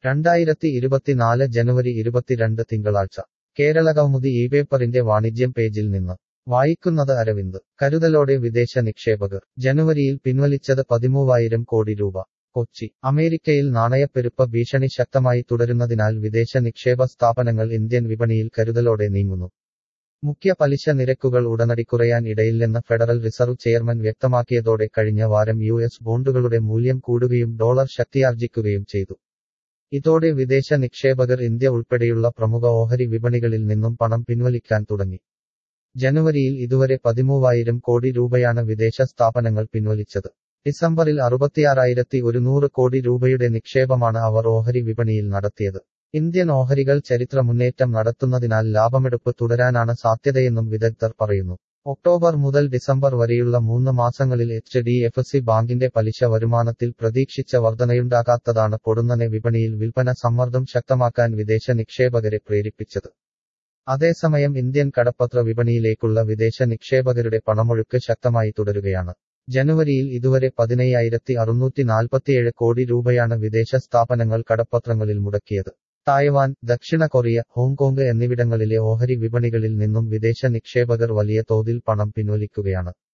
രണ്ടായിരത്തി ഇരുപത്തിനാല് ജനുവരി ഇരുപത്തിരണ്ട് തിങ്കളാഴ്ച കേരള കൗമുദി ഈ പേപ്പറിന്റെ വാണിജ്യം പേജിൽ നിന്ന് വായിക്കുന്നത് അരവിന്ദ് കരുതലോടെ വിദേശ നിക്ഷേപകർ ജനുവരിയിൽ പിൻവലിച്ചത് പതിമൂവായിരം കോടി രൂപ കൊച്ചി അമേരിക്കയിൽ നാണയപ്പെരുപ്പ ഭീഷണി ശക്തമായി തുടരുന്നതിനാൽ വിദേശ നിക്ഷേപ സ്ഥാപനങ്ങൾ ഇന്ത്യൻ വിപണിയിൽ കരുതലോടെ നീങ്ങുന്നു മുഖ്യ പലിശ നിരക്കുകൾ ഉടനടി കുറയാൻ ഇടയില്ലെന്ന് ഫെഡറൽ റിസർവ് ചെയർമാൻ വ്യക്തമാക്കിയതോടെ കഴിഞ്ഞ വാരം യു എസ് ബോണ്ടുകളുടെ മൂല്യം കൂടുകയും ഡോളർ ശക്തിയാർജിക്കുകയും ചെയ്തു ഇതോടെ വിദേശ നിക്ഷേപകർ ഇന്ത്യ ഉൾപ്പെടെയുള്ള പ്രമുഖ ഓഹരി വിപണികളിൽ നിന്നും പണം പിൻവലിക്കാൻ തുടങ്ങി ജനുവരിയിൽ ഇതുവരെ പതിമൂവായിരം കോടി രൂപയാണ് വിദേശ സ്ഥാപനങ്ങൾ പിൻവലിച്ചത് ഡിസംബറിൽ അറുപത്തിയാറായിരത്തി ഒരുന്നൂറ് കോടി രൂപയുടെ നിക്ഷേപമാണ് അവർ ഓഹരി വിപണിയിൽ നടത്തിയത് ഇന്ത്യൻ ഓഹരികൾ ചരിത്ര മുന്നേറ്റം നടത്തുന്നതിനാൽ ലാഭമെടുപ്പ് തുടരാനാണ് സാധ്യതയെന്നും വിദഗ്ധർ പറയുന്നു ഒക്ടോബർ മുതൽ ഡിസംബർ വരെയുള്ള മൂന്ന് മാസങ്ങളിൽ എച്ച് ഡി എഫ് സി ബാങ്കിന്റെ പലിശ വരുമാനത്തിൽ പ്രതീക്ഷിച്ച വർധനയുണ്ടാകാത്തതാണ് പൊടുന്നനെ വിപണിയിൽ വിൽപ്പന സമ്മർദ്ദം ശക്തമാക്കാൻ വിദേശ നിക്ഷേപകരെ പ്രേരിപ്പിച്ചത് അതേസമയം ഇന്ത്യൻ കടപ്പത്ര വിപണിയിലേക്കുള്ള വിദേശ നിക്ഷേപകരുടെ പണമൊഴുക്ക് ശക്തമായി തുടരുകയാണ് ജനുവരിയിൽ ഇതുവരെ പതിനയ്യായിരത്തി അറുന്നൂറ്റി നാൽപ്പത്തിയേഴ് കോടി രൂപയാണ് വിദേശ സ്ഥാപനങ്ങൾ കടപ്പത്രങ്ങളിൽ മുടക്കിയത് തായ്വാൻ ദക്ഷിണ കൊറിയ ഹോങ്കോങ് എന്നിവിടങ്ങളിലെ ഓഹരി വിപണികളിൽ നിന്നും വിദേശ നിക്ഷേപകർ വലിയ തോതിൽ പണം പിൻവലിക്കുകയാണ്